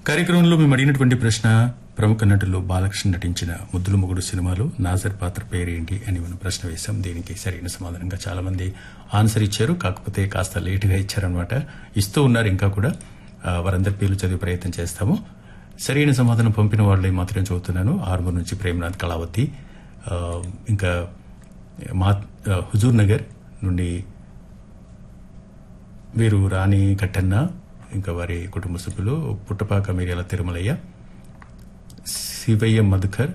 కార్యక్రమంలో మేము అడిగినటువంటి ప్రశ్న ప్రముఖ నటులు బాలకృష్ణ నటించిన ముద్దుల మొగుడు సినిమాలో నాజర్ పాత్ర పేరేంటి అని మనం ప్రశ్న వేశాం దీనికి సరైన సమాధానంగా చాలా మంది ఆన్సర్ ఇచ్చారు కాకపోతే కాస్త లేటుగా ఇచ్చారనమాట ఇస్తూ ఉన్నారు ఇంకా కూడా ఆ, వారందరి పేర్లు చదివే ప్రయత్నం చేస్తాము సరైన సమాధానం పంపిన వాళ్ళే మాత్రం చదువుతున్నాను ఆర్మూర్ నుంచి ప్రేమనాథ్ కళావతి ఆ, ఇంకా మా ఆ, హుజూర్ నగర్ నుండి వీరు రాణి కట్టన్న ఇంకా వారి కుటుంబ సభ్యులు పుట్టపాక మిర్యాల తిరుమలయ్య శివయ్య మధుకర్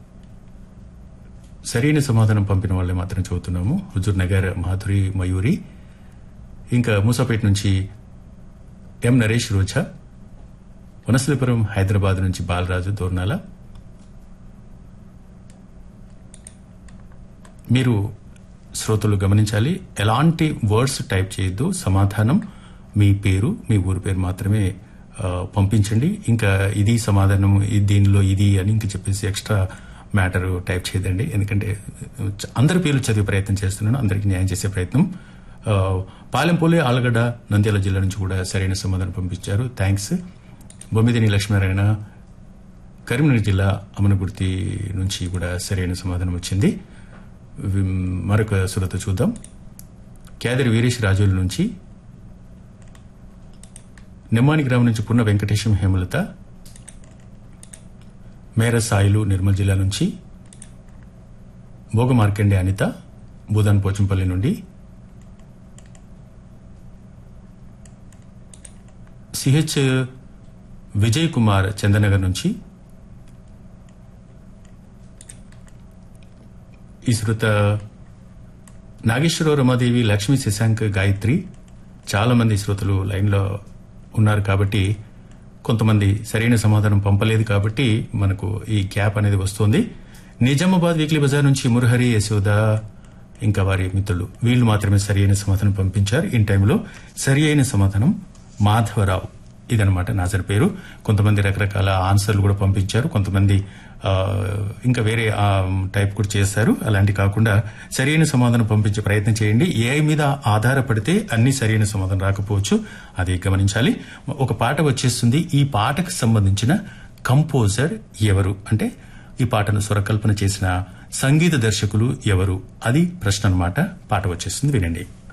సరైన సమాధానం పంపిన వాళ్ళే మాత్రం చదువుతున్నాము హుజూర్ నగర్ మాధురి మయూరి ఇంకా మూసాపేట నుంచి ఎం నరేష్ రోజా వనస్థలిపురం హైదరాబాద్ నుంచి బాలరాజు దోర్నాల మీరు శ్రోతలు గమనించాలి ఎలాంటి వర్డ్స్ టైప్ చేయొద్దు సమాధానం మీ పేరు మీ ఊరి పేరు మాత్రమే ఆ, పంపించండి ఇంకా ఇది సమాధానం ఇది దీనిలో ఇది అని ఇంకా చెప్పేసి ఎక్స్ట్రా మ్యాటర్ టైప్ చేయదండి ఎందుకంటే చ- అందరి పేర్లు చదివే ప్రయత్నం చేస్తున్నాను అందరికీ న్యాయం చేసే ప్రయత్నం ఆ, పాలెంపోలే ఆలగడ్డ నంద్యాల జిల్లా నుంచి కూడా సరైన సమాధానం పంపించారు థ్యాంక్స్ బొమ్మిదిని లక్ష్మీనారాయణ కరీంనగర్ జిల్లా అమనగుర్తి నుంచి కూడా సరైన సమాధానం వచ్చింది విమ్, మరొక సురత చూద్దాం కేదరి వీరేష్ రాజుల నుంచి నిమ్మాని గ్రామం నుంచి పున్న వెంకటేశం హేమలత మేర సాయిలు నిర్మల్ జిల్లా నుంచి భోగ మార్కండే అనిత భూదాన్ పోచంపల్లి నుండి సిహెచ్ విజయ్ కుమార్ చందనగర్ నుంచి ఈ శ్రుత నాగేశ్వరరావు రమాదేవి లక్ష్మీ శశాంక్ గాయత్రి చాలా మంది శ్రోతలు లైన్లో ఉన్నారు కాబట్టి కొంతమంది సరైన సమాధానం పంపలేదు కాబట్టి మనకు ఈ గ్యాప్ అనేది వస్తుంది నిజామాబాద్ వీక్లీ బజార్ నుంచి మురహరి యశోద ఇంకా వారి మిత్రులు వీళ్ళు మాత్రమే సరైన సమాధానం పంపించారు ఇన్ టైంలో సరి అయిన సమాధానం మాధవరావు ఇదనమాట నాజర్ పేరు కొంతమంది రకరకాల ఆన్సర్లు కూడా పంపించారు కొంతమంది ఆ, ఇంకా వేరే ఆ, టైప్ కూడా చేశారు అలాంటి కాకుండా సరైన సమాధానం పంపించే ప్రయత్నం చేయండి ఏఐ మీద ఆధారపడితే అన్ని సరైన సమాధానం రాకపోవచ్చు అది గమనించాలి ఒక పాట వచ్చేస్తుంది ఈ పాటకు సంబంధించిన కంపోజర్ ఎవరు అంటే ఈ పాటను స్వరకల్పన చేసిన సంగీత దర్శకులు ఎవరు అది ప్రశ్న అన్నమాట పాట వచ్చేస్తుంది వినండి